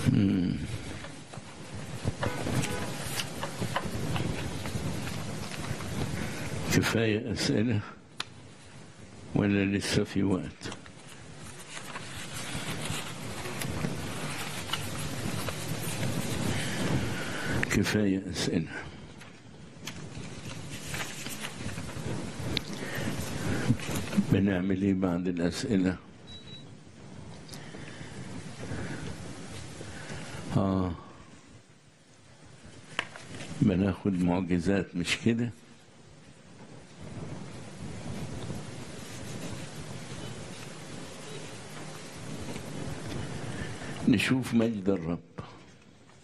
مم. كفاية أسئلة ولا لسه في وقت كفاية أسئلة بنعمل إيه بعد الأسئلة آه بناخد معجزات مش كده نشوف مجد الرب